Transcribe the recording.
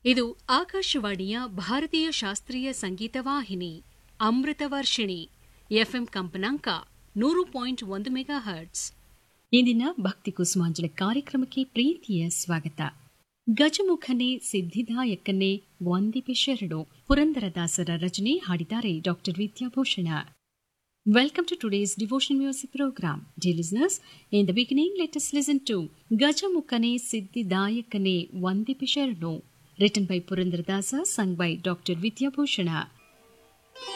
ಇದು ಆಕಾಶವಾಣಿಯ ಭಾರತೀಯ ಶಾಸ್ತ್ರೀಯ ಸಂಗೀತ ವಾಹಿನಿ ಅಮೃತ ವರ್ಷಿಣಿ ಎಫ್ಎಂ ಕಂಪನಾಂಕ ನೂರು ಪಾಯಿಂಟ್ ಒಂದು ಮೆಗಾ ಹರ್ಟ್ಸ್ ಇಂದಿನ ಭಕ್ತಿ ಕುಸುಮಾಂಜಲಿ ಕಾರ್ಯಕ್ರಮಕ್ಕೆ ಪ್ರೀತಿಯ ಸ್ವಾಗತ ಗಜಮುಖನೇ ಸಿದ್ಧಿದಾಯಕನೇ ವಂದಿಪೆ ಶರಣು ಪುರಂದರದಾಸರ ರಚನೆ ಹಾಡಿದ್ದಾರೆ doctor Vidyabhushan Welcome to today's devotion music program. Dear listeners, in the beginning, let us listen to Gajamukane Siddhidayakane Vandipisharno, written by Purandradasa, sung by Dr. Vidya Bhushana.